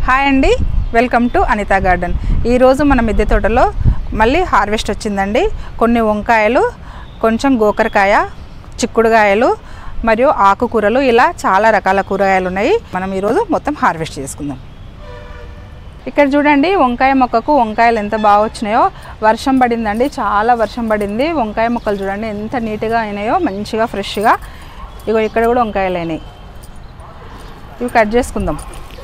hi అండి welcome to Anita garden ఈరోజు మన మిద్దె తోటలో మళ్ళీ హార్వెస్ట్ వచ్చిందండి కొన్ని వంకాయలు కొంచెం గోకరకాయ చిక్కుడుకాయలు మరియు ఆకుకూరలు ఇలా చాలా రకాల కూరగాయలు ఉన్నాయి మనం ఈరోజు మొత్తం హార్వెస్ట్ చేసుకుందాం ఇక్కడ చూడండి వంకాయ మొక్కకు వంకాయలు ఎంత బాగా వచ్చినాయో వర్షం పడిందండి చాలా వర్షం పడింది వంకాయ మొక్కలు చూడండి ఎంత నీట్గా అయినాయో మంచిగా ఫ్రెష్గా ఇగో ఇక్కడ కూడా వంకాయలు అయినాయి ఇవి కట్ చేసుకుందాం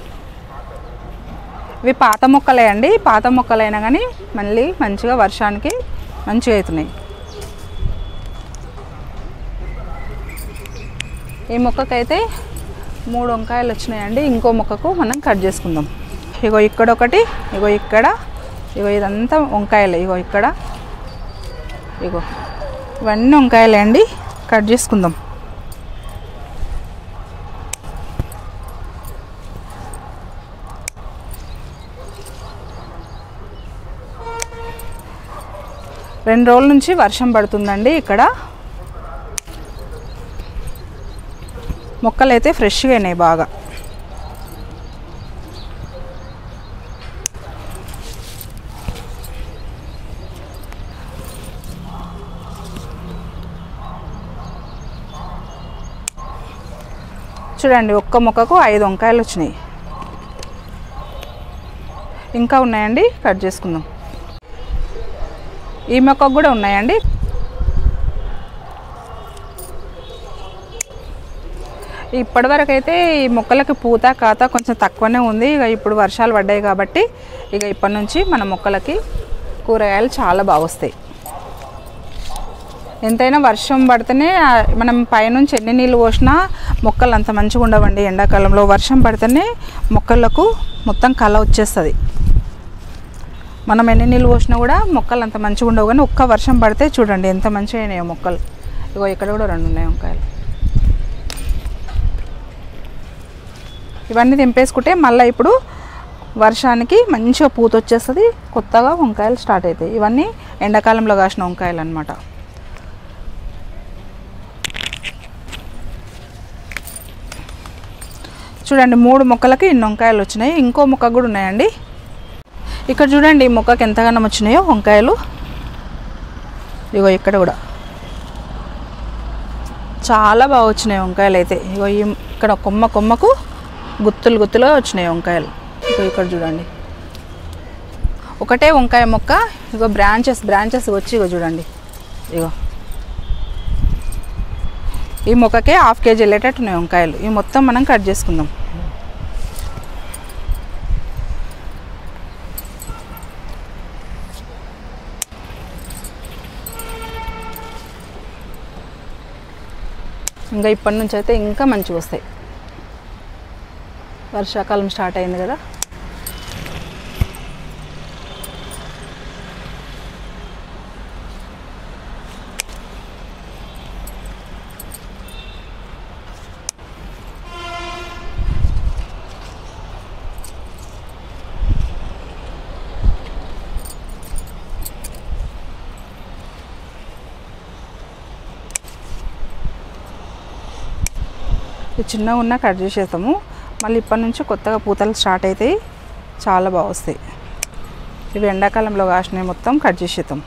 ఇవి పాత మొక్కలే అండి పాత మొక్కలైనా కానీ మళ్ళీ మంచిగా వర్షానికి మంచిగా అవుతున్నాయి ఈ మొక్కకైతే మూడు వంకాయలు వచ్చినాయండి ఇంకో మొక్కకు మనం కట్ చేసుకుందాం ఇగో ఇక్కడ ఒకటి ఇగో ఇక్కడ ఇగో ఇదంతా వంకాయలే ఇగో ఇక్కడ ఇగో ఇవన్నీ వంకాయలే అండి కట్ చేసుకుందాం రెండు రోజుల నుంచి వర్షం పడుతుందండి ఇక్కడ మొక్కలు అయితే ఫ్రెష్గా అయినాయి బాగా చూడండి ఒక్క మొక్కకు ఐదు వంకాయలు వచ్చినాయి ఇంకా ఉన్నాయండి కట్ చేసుకుందాం ఈ మొక్కకు కూడా ఉన్నాయండి ఇప్పటివరకు అయితే ఈ మొక్కలకి పూత కాత కొంచెం తక్కువనే ఉంది ఇక ఇప్పుడు వర్షాలు పడ్డాయి కాబట్టి ఇక ఇప్పటి నుంచి మన మొక్కలకి కూరగాయలు చాలా బాగా వస్తాయి ఎంతైనా వర్షం పడితేనే ఆ, మనం పైనుంచి ఎన్ని నీళ్ళు పోసినా మొక్కలు అంత మంచిగా ఉండవండి ఎండాకాలంలో వర్షం పడితేనే మొక్కలకు మొత్తం కళ వచ్చేస్తుంది మనం ఎన్ని నీళ్ళు పోసినా కూడా మొక్కలు అంత మంచిగా ఉండవు కానీ ఒక్క వర్షం పడితే చూడండి ఎంత మంచిగా అయినాయో మొక్కలు ఇగో ఇక్కడ కూడా రెండు ఉన్నాయి వంకాయలు ఇవన్నీ తెంపేసుకుంటే మళ్ళీ ఇప్పుడు వర్షానికి మంచిగా పూత వచ్చేస్తుంది కొత్తగా వంకాయలు స్టార్ట్ అవుతాయి ఇవన్నీ ఎండాకాలంలో కాసిన వంకాయలు అనమాట చూడండి మూడు మొక్కలకి ఇన్ని వంకాయలు వచ్చినాయి ఇంకో మొక్క కూడా ఉన్నాయండి ఇక్కడ చూడండి ఈ మొక్కకి ఎంతగానో వచ్చినాయో వంకాయలు ఇగో ఇక్కడ కూడా చాలా బాగా వచ్చినాయి వంకాయలు అయితే ఇగో ఈ ఇక్కడ కొమ్మ కొమ్మకు గుత్తులు గుత్తులుగా వచ్చినాయి వంకాయలు ఇగో ఇక్కడ చూడండి ఒకటే వంకాయ మొక్క ఇగో బ్రాంచెస్ బ్రాంచెస్ వచ్చి ఇగో చూడండి ఇగో ఈ మొక్కకే హాఫ్ కేజీ వెళ్ళేటట్టు ఉన్నాయి వంకాయలు ఇవి మొత్తం మనం కట్ చేసుకుందాం ఇంకా ఇప్పటి నుంచి అయితే ఇంకా మంచిగా వస్తాయి వర్షాకాలం స్టార్ట్ అయింది కదా ఇవి చిన్నగా ఉన్నా కట్ చేసేస్తాము మళ్ళీ ఇప్పటి నుంచి కొత్తగా పూతలు స్టార్ట్ అవుతాయి చాలా బాగా వస్తాయి ఇవి ఎండాకాలంలో కాసినవి మొత్తం కట్ చేసేద్దాం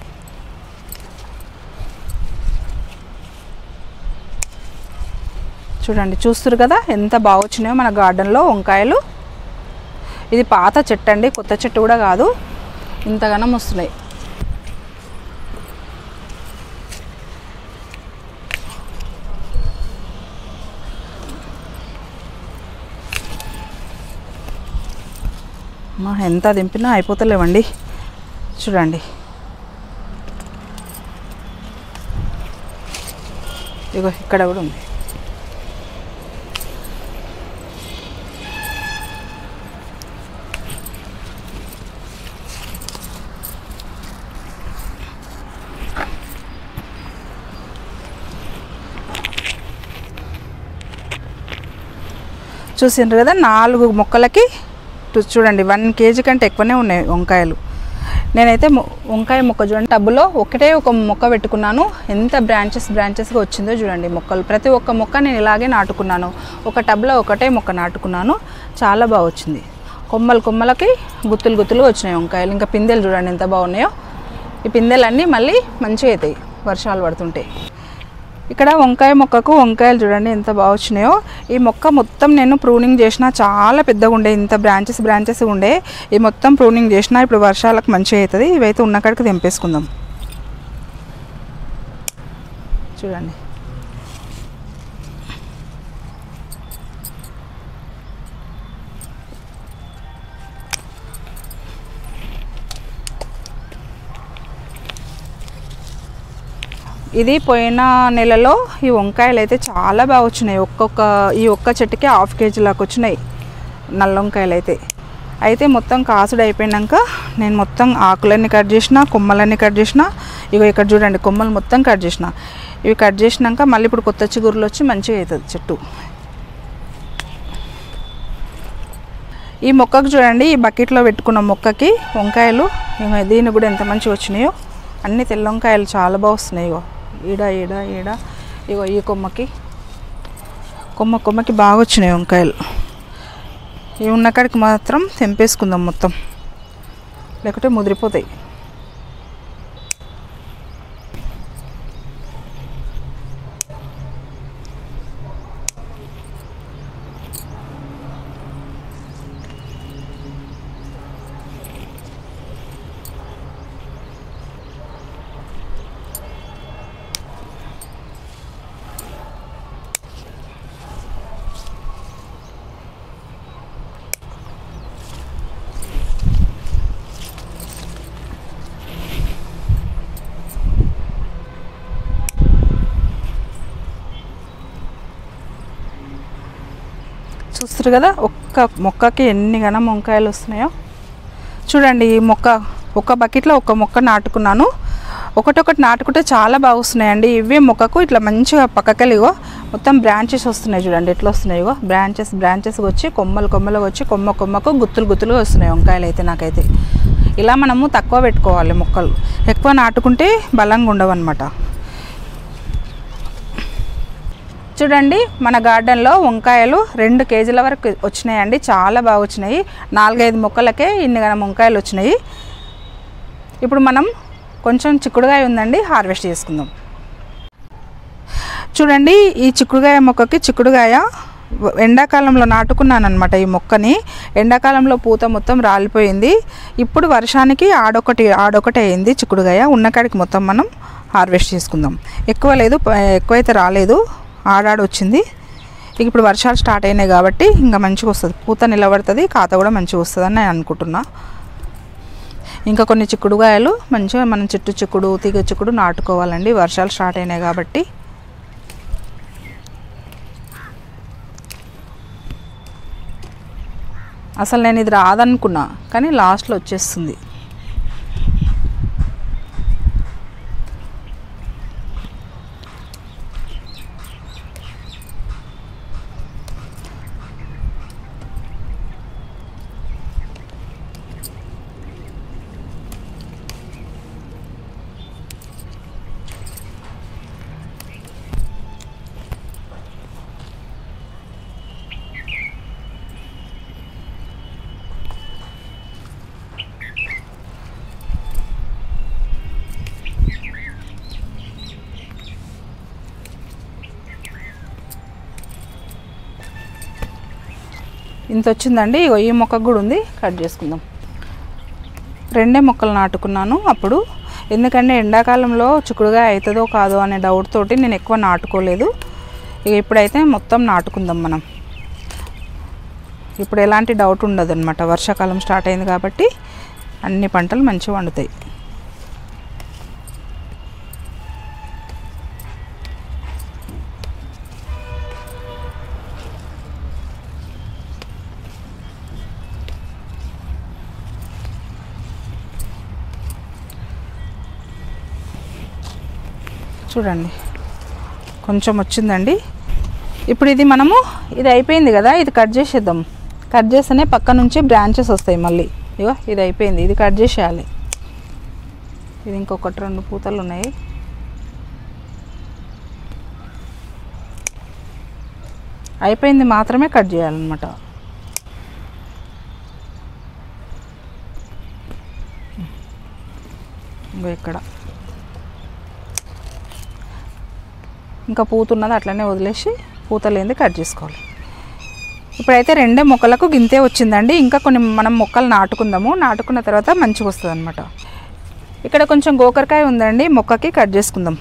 చూడండి చూస్తారు కదా ఎంత బాగా వచ్చినాయో మన గార్డెన్లో వంకాయలు ఇది పాత చెట్టు అండి కొత్త చెట్టు కూడా కాదు ఇంతగానం వస్తున్నాయి మా ఎంత దింపినా అయిపోతలేవండి చూడండి ఇగో ఇక్కడ కూడా ఉంది చూసిండ్రు కదా నాలుగు మొక్కలకి చూ- చూడండి వన్ కేజీ కంటే ఎక్కువనే ఉన్నాయి వంకాయలు నేనైతే మొ- వంకాయ మొక్క చూడండి టబ్బులో ఒకటే ఒక మొక్క పెట్టుకున్నాను ఎంత బ్రాంచెస్ బ్రాంచెస్గా వచ్చిందో చూడండి మొక్కలు ప్రతి ఒక్క మొక్క నేను ఇలాగే నాటుకున్నాను ఒక టబ్లో ఒకటే మొక్క నాటుకున్నాను చాలా బాగా వచ్చింది కొమ్మలు కొమ్మలకి గుత్తులు గుత్తులు వచ్చినాయి వంకాయలు ఇంకా పిందెలు చూడండి ఎంత బాగున్నాయో ఈ పిందెలన్నీ మళ్ళీ మంచిగా అవుతాయి వర్షాలు పడుతుంటే ఇక్కడ వంకాయ మొక్కకు వంకాయలు చూడండి ఎంత బాగా వచ్చినాయో ఈ మొక్క మొత్తం నేను ప్రూనింగ్ చేసిన చాలా పెద్దగా ఉండే ఇంత బ్రాంచెస్ బ్రాంచెస్ ఉండే ఈ మొత్తం ప్రూనింగ్ చేసిన ఇప్పుడు వర్షాలకు మంచిగా అవుతుంది ఇవైతే ఉన్న కాడికి తెంపేసుకుందాం చూడండి ఇది పోయిన నెలలో ఈ వంకాయలు అయితే చాలా బాగా వచ్చినాయి ఒక్కొక్క ఈ ఒక్క చెట్టుకి హాఫ్ కేజీ లాగా వచ్చినాయి నల్ల వంకాయలు అయితే అయితే మొత్తం కాసుడు అయిపోయినాక నేను మొత్తం ఆకులన్నీ కట్ చేసిన కొమ్మలన్నీ కట్ చేసిన ఇగో ఇక్కడ చూడండి కొమ్మలు మొత్తం కట్ చేసిన ఇవి కట్ చేసినాక మళ్ళీ ఇప్పుడు కొత్త చిగురులు వచ్చి మంచిగా అవుతుంది చెట్టు ఈ మొక్కకు చూడండి ఈ బకెట్లో పెట్టుకున్న మొక్కకి వంకాయలు ఇగో దీని కూడా ఎంత మంచిగా వచ్చినాయో అన్ని తెల్ల వంకాయలు చాలా బాగా వస్తున్నాయి ఇగో ఈడ ఈడ ఈడ ఇగో ఈ కొమ్మకి కొమ్మ కొమ్మకి బాగా వచ్చినాయి వంకాయలు ఇవి ఉన్న కాడికి మాత్రం తెంపేసుకుందాం మొత్తం లేకుంటే ముదిరిపోతాయి చూస్తారు కదా ఒక్క మొక్కకి ఎన్ని గణం వంకాయలు వస్తున్నాయో చూడండి ఈ మొక్క ఒక బకెట్లో ఒక మొక్క నాటుకున్నాను ఒకటొకటి నాటుకుంటే చాలా బాగా వస్తున్నాయండి ఇవే మొక్కకు ఇట్లా మంచిగా పక్కకెళ్ళిగో మొత్తం బ్రాంచెస్ వస్తున్నాయి చూడండి ఎట్లా వస్తున్నాయో బ్రాంచెస్ బ్రాంచెస్ వచ్చి కొమ్మలు కొమ్మలు వచ్చి కొమ్మ కొమ్మకు గుత్తులు గుత్తులు వస్తున్నాయి వంకాయలు అయితే నాకైతే ఇలా మనము తక్కువ పెట్టుకోవాలి మొక్కలు ఎక్కువ నాటుకుంటే బలంగా ఉండవు అనమాట చూడండి మన గార్డెన్లో వంకాయలు రెండు కేజీల వరకు వచ్చినాయండి చాలా బాగా వచ్చినాయి నాలుగైదు మొక్కలకే ఇన్ని గనం వంకాయలు వచ్చినాయి ఇప్పుడు మనం కొంచెం చిక్కుడుగాయ ఉందండి హార్వెస్ట్ చేసుకుందాం చూడండి ఈ చిక్కుడుగాయ మొక్కకి చిక్కుడుగాయ వ- ఎండాకాలంలో నాటుకున్నాను అనమాట ఈ మొక్కని ఎండాకాలంలో పూత మొత్తం రాలిపోయింది ఇప్పుడు వర్షానికి ఆడొకటి ఆడొకటి అయింది చిక్కుడుగాయ ఉన్నకాడికి మొత్తం మనం హార్వెస్ట్ చేసుకుందాం ఎక్కువ లేదు ప- ఎక్కువైతే రాలేదు ఆడాడు వచ్చింది ఇక ఇప్పుడు వర్షాలు స్టార్ట్ అయినాయి కాబట్టి ఇంకా మంచిగా వస్తుంది పూత నిలబడుతుంది కాత కూడా మంచిగా వస్తుంది అని నేను అనుకుంటున్నా ఇంకా కొన్ని చిక్కుడుగాయలు మంచిగా మనం చెట్టు చిక్కుడు తీగ చిక్కుడు నాటుకోవాలండి వర్షాలు స్టార్ట్ అయినాయి కాబట్టి అసలు నేను ఇది రాదనుకున్నా కానీ లాస్ట్లో వచ్చేస్తుంది ఇంత వచ్చిందండి ఇగో ఈ మొక్కకు కూడా ఉంది కట్ చేసుకుందాం రెండే మొక్కలు నాటుకున్నాను అప్పుడు ఎందుకంటే ఎండాకాలంలో చిక్కుడుగా అవుతుందో కాదో అనే డౌట్ తోటి నేను ఎక్కువ నాటుకోలేదు ఇక ఇప్పుడైతే మొత్తం నాటుకుందాం మనం ఇప్పుడు ఎలాంటి డౌట్ ఉండదు అనమాట వర్షాకాలం స్టార్ట్ అయింది కాబట్టి అన్ని పంటలు మంచిగా వండుతాయి చూడండి కొంచెం వచ్చిందండి ఇప్పుడు ఇది మనము ఇది అయిపోయింది కదా ఇది కట్ చేసేద్దాం కట్ చేస్తేనే పక్క నుంచి బ్రాంచెస్ వస్తాయి మళ్ళీ ఇగో ఇది అయిపోయింది ఇది కట్ చేసేయాలి ఇది ఇంకొకటి రెండు పూతలు ఉన్నాయి అయిపోయింది మాత్రమే కట్ చేయాలన్నమాట ఇంకో ఇక్కడ ఇంకా పూత ఉన్నది అట్లనే వదిలేసి పూత లేనిది కట్ చేసుకోవాలి ఇప్పుడైతే రెండే మొక్కలకు గింతే వచ్చిందండి ఇంకా కొన్ని మనం మొక్కలు నాటుకుందాము నాటుకున్న తర్వాత మంచిగా వస్తుంది అనమాట ఇక్కడ కొంచెం గోకరకాయ ఉందండి మొక్కకి కట్ చేసుకుందాం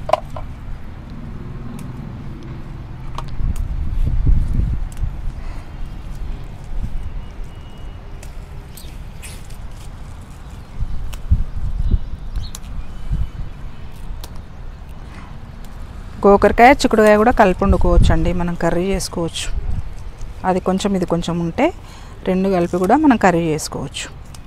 గోకరకాయ చిక్కుడుకాయ కూడా కలిపి వండుకోవచ్చు అండి మనం కర్రీ చేసుకోవచ్చు అది కొంచెం ఇది కొంచెం ఉంటే రెండు కలిపి కూడా మనం కర్రీ చేసుకోవచ్చు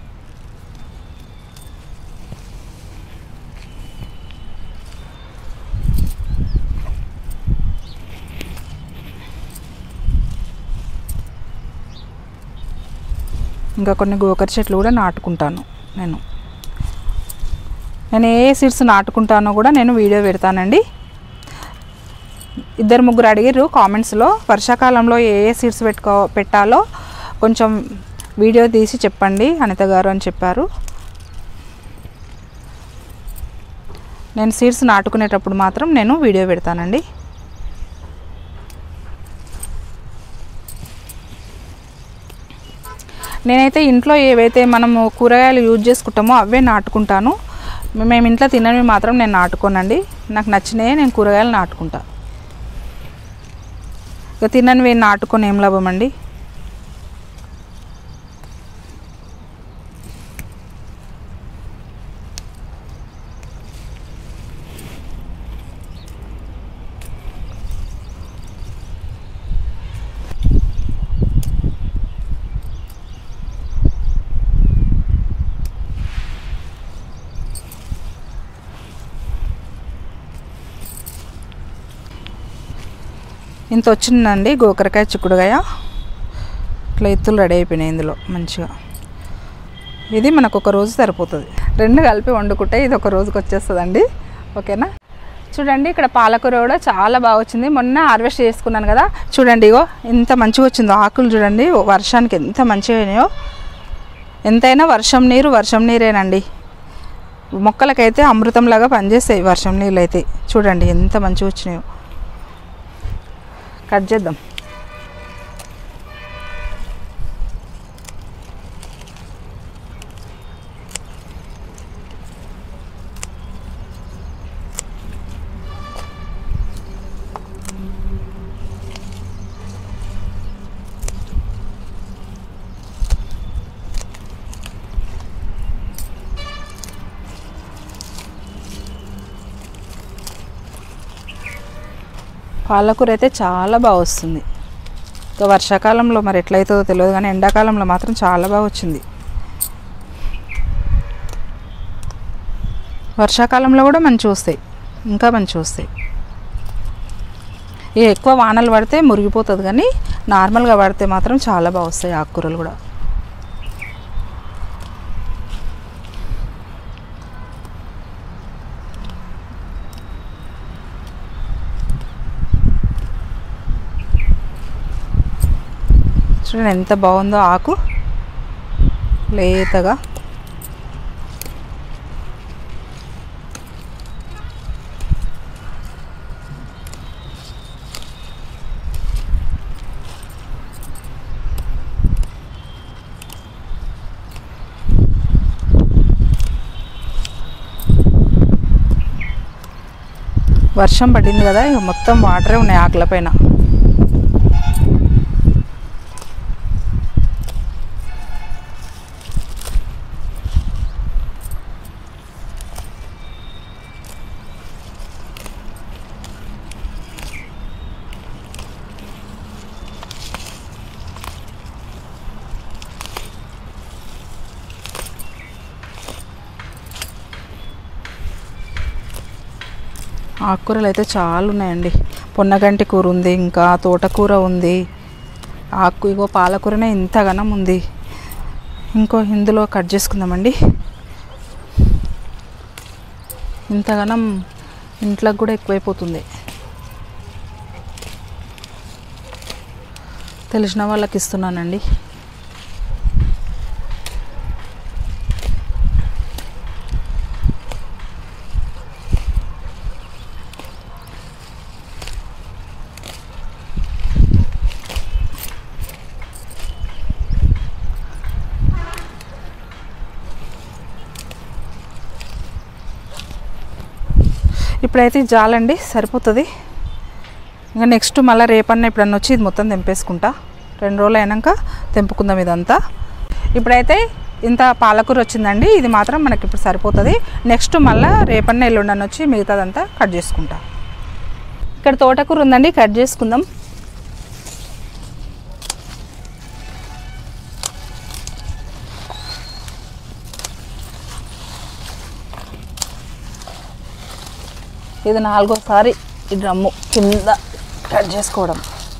ఇంకా కొన్ని గోకర చెట్లు కూడా నాటుకుంటాను నేను నేను ఏ సీడ్స్ నాటుకుంటానో కూడా నేను వీడియో పెడతానండి ఇద్దరు ముగ్గురు అడిగారు కామెంట్స్లో వర్షాకాలంలో ఏ ఏ సీడ్స్ పెట్టుకో పెట్టాలో కొంచెం వీడియో తీసి చెప్పండి అనిత గారు అని చెప్పారు నేను సీడ్స్ నాటుకునేటప్పుడు మాత్రం నేను వీడియో పెడతానండి నేనైతే ఇంట్లో ఏవైతే మనము కూరగాయలు యూజ్ చేసుకుంటామో అవే నాటుకుంటాను మేము ఇంట్లో తినవి మాత్రం నేను నాటుకోనండి నాకు నచ్చినవి నేను కూరగాయలు నాటుకుంటా ఇక తిననివి నాటుకొని ఏం లాభం అండి ఇంత వచ్చిందండి గోకరకాయ చిక్కుడుకాయ ఇట్లా ఎత్తులు రెడీ అయిపోయినాయి ఇందులో మంచిగా ఇది మనకు ఒక రోజు సరిపోతుంది రెండు కలిపి వండుకుంటే ఇది ఒక రోజుకి వచ్చేస్తుందండి ఓకేనా చూడండి ఇక్కడ పాలకూర కూడా చాలా బాగా వచ్చింది మొన్న హార్వెస్ట్ చేసుకున్నాను కదా చూడండి ఇగో ఎంత మంచిగా వచ్చిందో ఆకులు చూడండి ఓ వర్షానికి ఎంత మంచిగా అయినాయో ఎంతైనా వర్షం నీరు వర్షం నీరేనండి మొక్కలకైతే అమృతంలాగా పనిచేస్తాయి వర్షం నీళ్ళు అయితే చూడండి ఎంత మంచిగా వచ్చినాయో కట్ చేద్దాం పాలకూర అయితే చాలా బాగా వస్తుంది ఇంకా వర్షాకాలంలో మరి ఎట్లయితుందో తెలియదు కానీ ఎండాకాలంలో మాత్రం చాలా బాగా వచ్చింది వర్షాకాలంలో కూడా మంచిగా వస్తాయి ఇంకా మంచిగా వస్తాయి ఇక ఎక్కువ వానలు పడితే మురిగిపోతుంది కానీ నార్మల్గా పడితే మాత్రం చాలా బాగా వస్తాయి ఆకుకూరలు కూడా చూడండి ఎంత బాగుందో ఆకు లేతగా వర్షం పడింది కదా ఇక మొత్తం వాటరే ఉన్నాయి ఆకుల పైన ఆకుకూరలు అయితే చాలా ఉన్నాయండి పొన్నగంటి కూర ఉంది ఇంకా తోటకూర ఉంది ఆకు ఇగో పాలకూరనే ఇంతగానం ఉంది ఇంకో ఇందులో కట్ చేసుకుందామండి ఇంతగానం ఇంట్లోకి కూడా ఎక్కువైపోతుంది తెలిసిన వాళ్ళకి ఇస్తున్నానండి ఇప్పుడైతే ఇది చాలండి సరిపోతుంది ఇంకా నెక్స్ట్ మళ్ళీ రేపన్న ఇప్పుడన్నా వచ్చి ఇది మొత్తం తెంపేసుకుంటా రెండు రోజులు అయినాక తెంపుకుందాం ఇదంతా ఇప్పుడైతే ఇంత పాలకూర వచ్చిందండి ఇది మాత్రం మనకి ఇప్పుడు సరిపోతుంది నెక్స్ట్ మళ్ళీ రేపన్న ఎల్లుండని వచ్చి మిగతాదంతా కట్ చేసుకుంటా ఇక్కడ తోటకూర ఉందండి కట్ చేసుకుందాం ఇది నాలుగోసారి ఈ డ్రమ్ము కింద కట్ చేసుకోవడం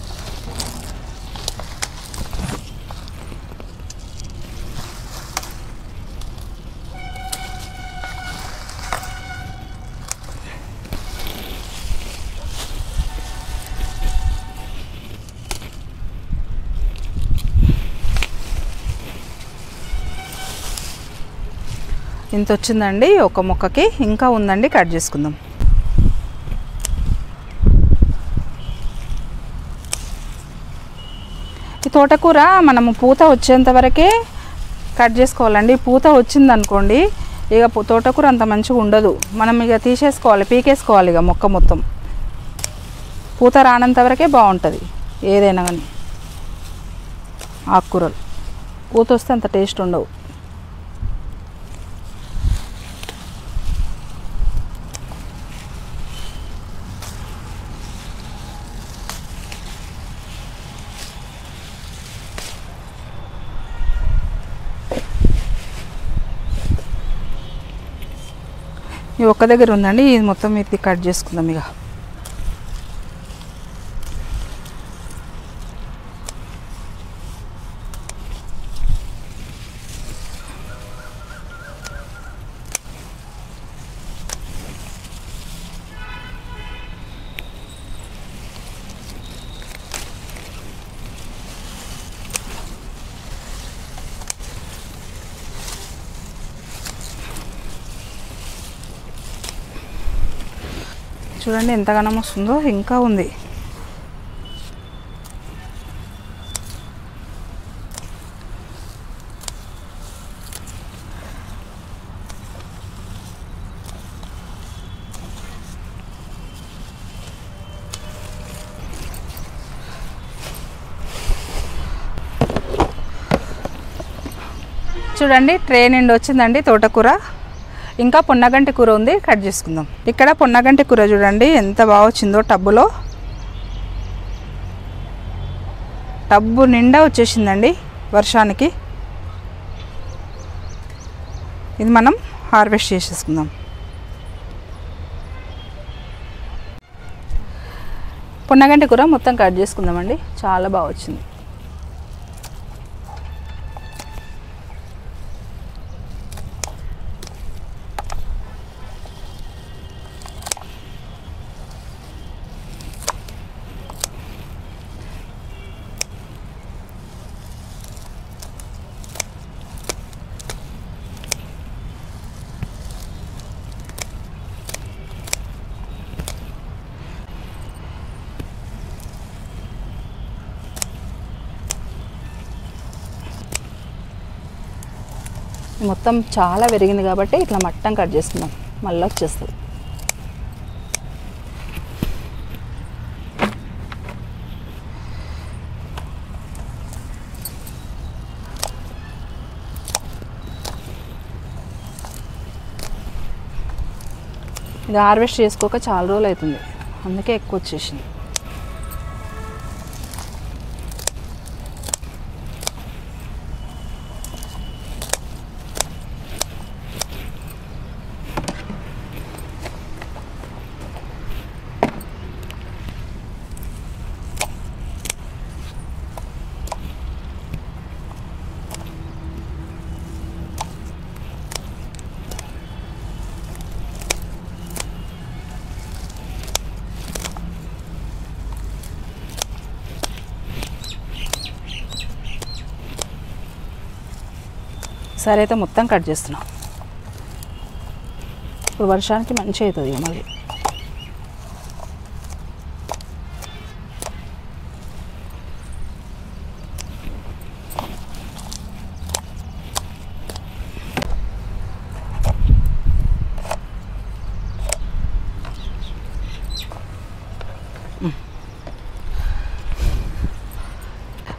ఇంత వచ్చిందండి ఒక మొక్కకి ఇంకా ఉందండి కట్ చేసుకుందాం ఈ తోటకూర మనము పూత వచ్చేంత వరకే కట్ చేసుకోవాలండి పూత వచ్చిందనుకోండి ఇక పు- తోటకూర అంత మంచిగా ఉండదు మనం ఇక తీసేసుకోవాలి పీకేసుకోవాలి ఇక మొక్క మొత్తం పూత రానంత వరకే బాగుంటుంది ఏదైనా కానీ ఆకుకూరలు పూత వస్తే అంత టేస్ట్ ఉండవు ఈ ఒక్క దగ్గర ఉందండి ఇది మొత్తం ఇది కట్ చేసుకుందాం ఇక చూడండి ఎంతగానో వస్తుందో ఇంకా ఉంది చూడండి ట్రే నిండి వచ్చిందండి తోటకూర ఇంకా పొన్నగంటి కూర ఉంది కట్ చేసుకుందాం ఇక్కడ పొన్నగంటి కూర చూడండి ఎంత బాగా వచ్చిందో టబ్బులో టబ్బు నిండా వచ్చేసిందండి వర్షానికి ఇది మనం హార్వెస్ట్ చేసేసుకుందాం పొన్నగంటి కూర మొత్తం కట్ చేసుకుందామండి చాలా బాగా వచ్చింది మొత్తం చాలా పెరిగింది కాబట్టి ఇట్లా మట్టం కట్ చేసుకుందాం మళ్ళీ వచ్చేస్తుంది ఇది హార్వెస్ట్ చేసుకోక చాలా రోజులు అవుతుంది అందుకే ఎక్కువ వచ్చేసింది సరే అయితే మొత్తం కట్ చేస్తున్నాం ఇప్పుడు వర్షానికి మంచి అవుతుంది ఇక మళ్ళీ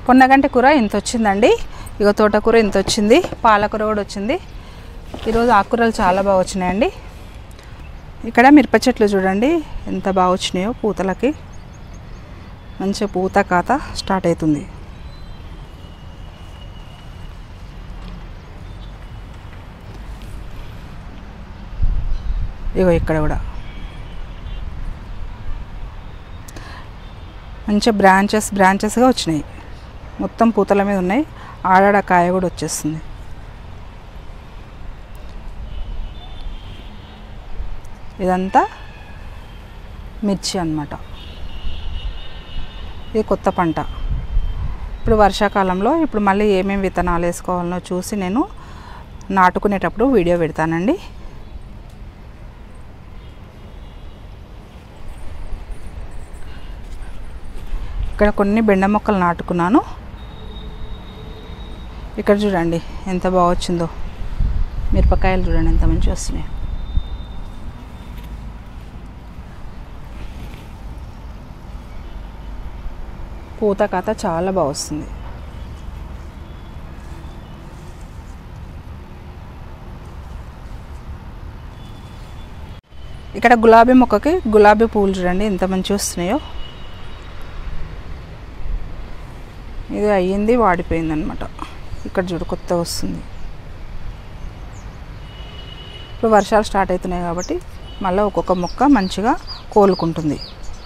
పొన్నగంటి కూర ఇంత వచ్చిందండి ఇగో తోటకూర ఇంత వచ్చింది పాలకూర కూడా వచ్చింది ఈరోజు ఆకుకూరలు చాలా బాగా వచ్చినాయండి ఇక్కడ మిరప చెట్లు చూడండి ఎంత బాగా వచ్చినాయో పూతలకి మంచిగా పూత కాత స్టార్ట్ అవుతుంది ఇగో ఇక్కడ కూడా మంచిగా బ్రాంచెస్ బ్రాంచెస్గా వచ్చినాయి మొత్తం పూతల మీద ఉన్నాయి ఆడాడ కాయ కూడా వచ్చేస్తుంది ఇదంతా మిర్చి అన్నమాట ఇది కొత్త పంట ఇప్పుడు వర్షాకాలంలో ఇప్పుడు మళ్ళీ ఏమేమి విత్తనాలు వేసుకోవాలనో చూసి నేను నాటుకునేటప్పుడు వీడియో పెడతానండి ఇక్కడ కొన్ని బెండ మొక్కలు నాటుకున్నాను ఇక్కడ చూడండి ఎంత బాగా వచ్చిందో మిరపకాయలు చూడండి ఎంత మంచిగా వస్తున్నాయి పూత కథ చాలా బాగా వస్తుంది ఇక్కడ గులాబీ మొక్కకి గులాబీ పువ్వులు చూడండి ఎంత మంచిగా వస్తున్నాయో ఇది అయ్యింది వాడిపోయింది అనమాట ఇక్కడ చూడు కొత్త వస్తుంది ఇప్పుడు వర్షాలు స్టార్ట్ అవుతున్నాయి కాబట్టి మళ్ళీ ఒక్కొక్క మొక్క మంచిగా కోలుకుంటుంది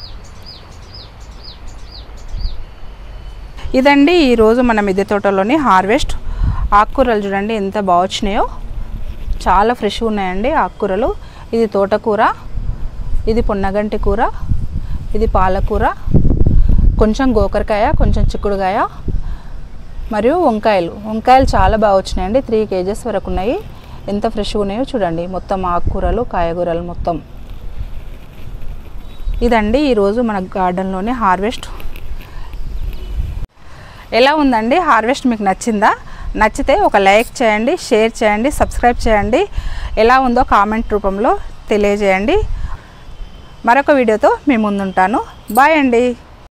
ఇదండి ఈరోజు మన మిద్దె తోటలోని హార్వెస్ట్ ఆకుకూరలు చూడండి ఎంత బాగా వచ్చినాయో చాలా ఫ్రెష్గా ఉన్నాయండి ఆకుకూరలు ఇది తోటకూర ఇది పొన్నగంటి కూర ఇది పాలకూర కొంచెం గోకరకాయ కొంచెం చిక్కుడుకాయ మరియు వంకాయలు వంకాయలు చాలా బాగా వచ్చినాయండి త్రీ కేజెస్ వరకు ఉన్నాయి ఎంత ఫ్రెష్గా ఉన్నాయో చూడండి మొత్తం ఆకుకూరలు కాయగూరలు మొత్తం ఇదండి ఈరోజు మన గార్డెన్లోనే హార్వెస్ట్ ఎలా ఉందండి హార్వెస్ట్ మీకు నచ్చిందా నచ్చితే ఒక లైక్ చేయండి షేర్ చేయండి సబ్స్క్రైబ్ చేయండి ఎలా ఉందో కామెంట్ రూపంలో తెలియజేయండి మరొక వీడియోతో మీ ముందుంటాను బాయ్ అండి